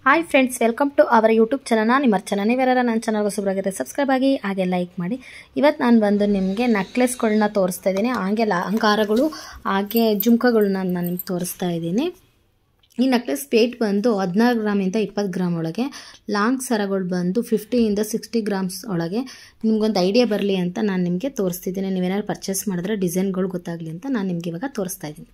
hi friends welcome to ಅವರ YouTube channel ನಿಮ್ಮ ಅರ್ಚನ ನೀವೆಲ್ಲರ ನನ್ನ ಚಾನಲ್ ಹೊಸಬ್ರಾಗಿದ್ರೆ ಸಬ್ಸ್ಕ್ರೈಬ್ ಆಗಿ ಹಾಗೆ ಲೈಕ್ ಮಾಡಿ ಇವತ್ತು ನಾನು ಬಂದು ನಿಮಗೆ ನೆಕ್ಲೆಸ್ಗಳನ್ನ ತೋರಿಸ್ತಾ ಇದ್ದೀನಿ ಹಾಗೆ ಅಲಂಕಾರಗಳು ಹಾಗೆ ಜುಮ್ಕಗಳನ್ನ ನಾನು ನಿಮ್ಗೆ ತೋರಿಸ್ತಾ ಇದ್ದೀನಿ ಈ ನೆಕ್ಲೆಸ್ ವೇಟ್ ಬಂದು ಹದಿನಾರು ಗ್ರಾಮಿಂದ ಇಪ್ಪತ್ತು ಗ್ರಾಮ್ ಒಳಗೆ ಲಾಂಗ್ ಸರಗಳು ಬಂದು ಫಿಫ್ಟಿಯಿಂದ ಸಿಕ್ಸ್ಟಿ ಗ್ರಾಮ್ಸ್ ಒಳಗೆ ನಿಮ್ಗೊಂದು ಐಡಿಯಾ ಬರಲಿ ಅಂತ ನಾನು ನಿಮಗೆ ತೋರಿಸ್ತಿದ್ದೀನಿ ನೀವೇನಾದ್ರು ಪರ್ಚೇಸ್ ಮಾಡಿದ್ರೆ ಡಿಸೈನ್ಗಳು ಗೊತ್ತಾಗಲಿ ಅಂತ ನಾನು ನಿಮ್ಗೆ ಇವಾಗ ತೋರಿಸ್ತಾ ಇದ್ದೀನಿ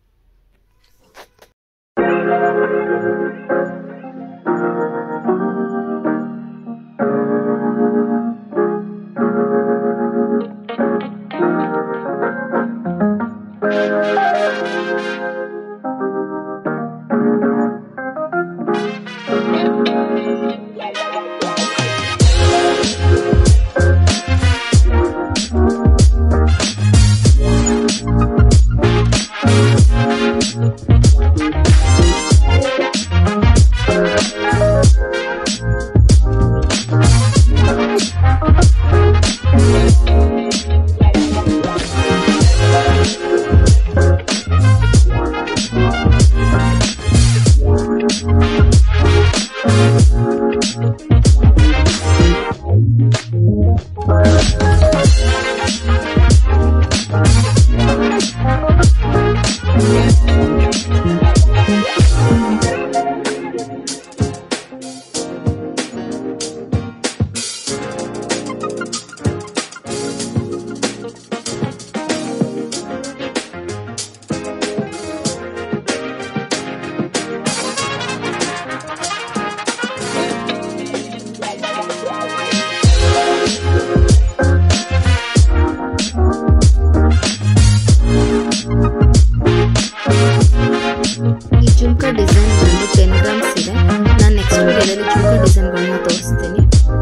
ಈ ಜುಮ್ಕಾ ಡಿಸೈನ್ ಬಂದು ಟೆನ್ ಗ್ರಾಮ್ಸ್ ಇದೆ ನಾನು ನೆಕ್ಸ್ಟ್ ವಿಡಿಯೋದಲ್ಲಿ ಜುಮ್ಕಾ ಡಿಸೈನ್ಗಳನ್ನ ತೋರಿಸ್ತೀನಿ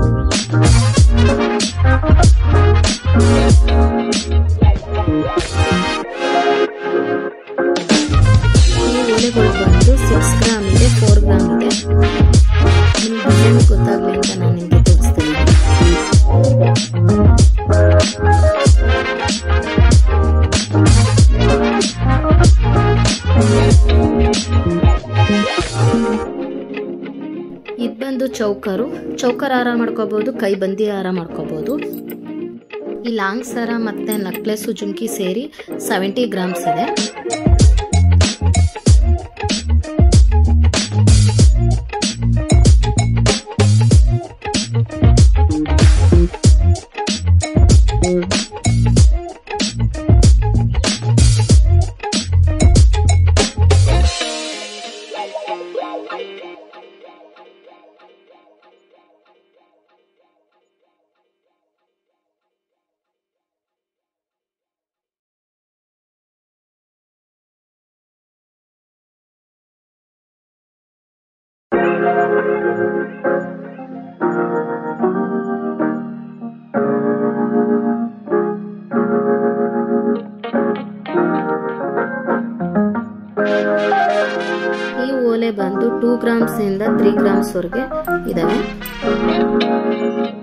ಈ ಓಲೆಗಳು ಬಂದು ಸಿಕ್ಸ್ ಗ್ರಾಮ್ ಇದೆ ಫೋರ್ ಗ್ರಾಮ್ ಇದೆ ನಿಮ್ಗೆ ಡಿಸೈನ್ ಗೊತ್ತಾಗಲಿ ಅಂತ ನಾನು ನಿಮಗೆ ತೋರಿಸ್ತೀನಿ ಇದು ಬಂದು ಚೌಕರು ಚೌಕರ್ ಹಾರ ಮಾಡ್ಕೋಬಹುದು ಕೈ ಬಂದಿ ಹಾರ ಮಾಡ್ಕೋಬಹುದು ಈ ಲಾಂಗ್ ಸರ ಮತ್ತೆ ನಕ್ಲೆಸ್ಸು ಜುಮ್ಕಿ ಸೇರಿ ಸೆವೆಂಟಿ ಗ್ರಾಮ್ಸ್ ಇದೆ ಈ ಓಲೆ ಬಂದು ಟೂ ಗ್ರಾಮ್ಸ್ ಇಂದ ತ್ರೀ ಗ್ರಾಮ್ಸ್ ವರೆಗೆ ಇದಾವೆ